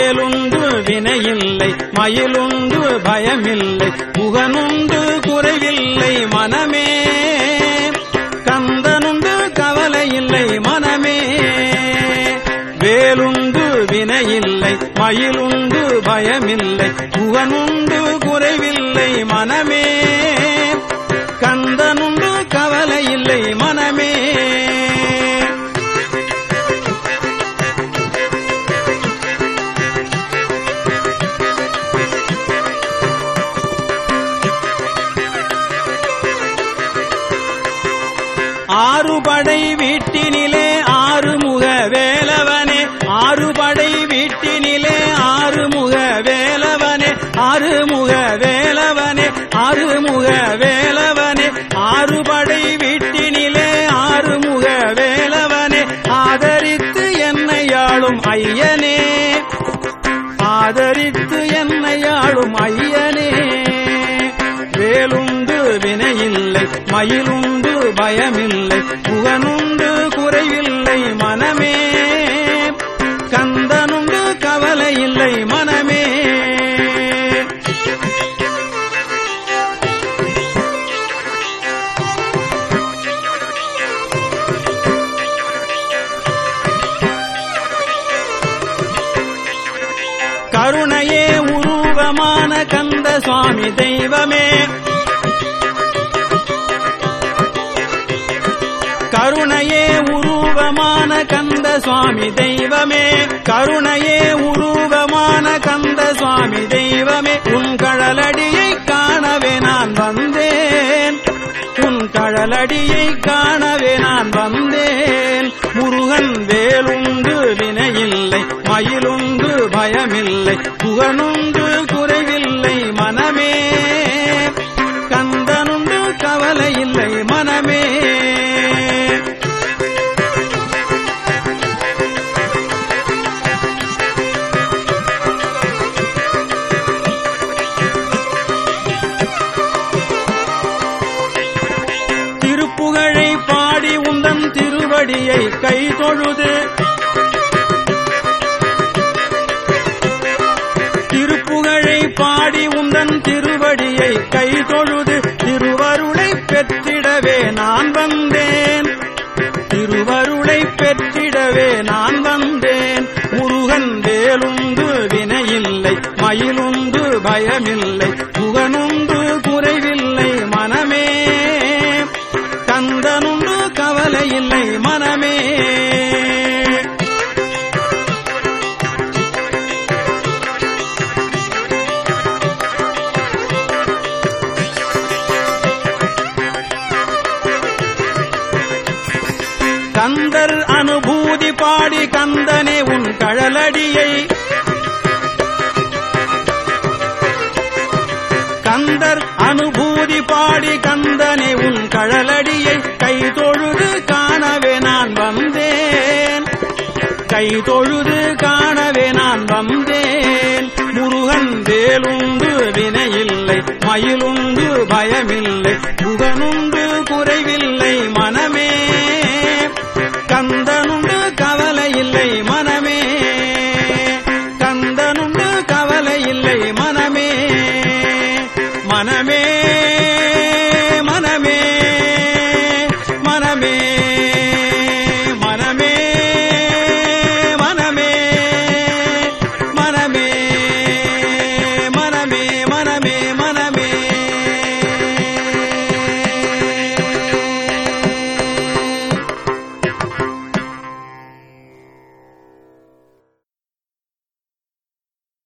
வேலுண்டு வினையில்லை மயிலுண்டு பயமில்லை புகனுண்டு குறைவில்லை மனமே கந்தனுண்டு கவலை இல்லை மனமே வேலுண்டு வினையில்லை மயிலுண்டு பயமில்லை புகனுண்டு குறைவில்லை மனமே கந்தனுண்டு கவலை இல்லை மனமே ஆறுபடை வீட்டினிலே ஆறுமுக வேலவனே ஆறுபடை வீட்டினிலே ஆறுமுக வேலவனே ஆறுமுக வேலவனே ஆறுமுக வேலவனே ஆறுபடை வீட்டினிலே ஆறுமுக வேலவனே ஆதரித்து என்னை ஆளும் ஐயனே ஆதரித்து என்னை ஆளும் ஐயனே வேலுண்டு வினையில்லை மயிலுண்டு பயமில்லை புகனுண்டு குறைவில்லை மனமே கந்தனுண்டு கவலை இல்லை மனமே கருணையே உருவமான கந்த சுவாமி தெய்வமே கருணையே உருவமான கந்த சுவாமி தெய்வமே கருணையே உருவமான கந்த சுவாமி தெய்வமே உன் கழலடியை காணவே நான் வந்தேன் உன் கழலடியை காணவே நான் வந்தேன் முருகன் வேலுண்டு வினையில்லை மயிலுண்டு பயமில்லை புகனுண்டு குறைவில்லை மனமே கந்தனுண்டு கவலை இல்லை மனமே திருப்புகழை பாடி உந்தன் திருவடியை கை தொழுது திருப்புகழை பாடி உந்தன் திருவடியை கை தொழுது திருவருளை பெற்றிடவே நான் வந்தேன் திருவருளை பெற்றிடவே நான் வந்தேன் முருகன் வேலுண்டு வினையில்லை மயிலுண்டு பயமில்லை புகனுண்டு குறைவில்லை மனமே கந்தனுண்டு கவலை இல்லை மனமே கந்தர் அனுபூதி பாடி கந்தனே உன் கழலடியை கந்தர் அனுபூதி பாடி கந்தனே உன் கழலடியை கை தொழுது காணவே நான் வந்தேன் கை தொழுது காணவே நான் வந்தேன் முருகன் வேலுண்டு வினையில்லை மயிலுண்டு பயமில்லை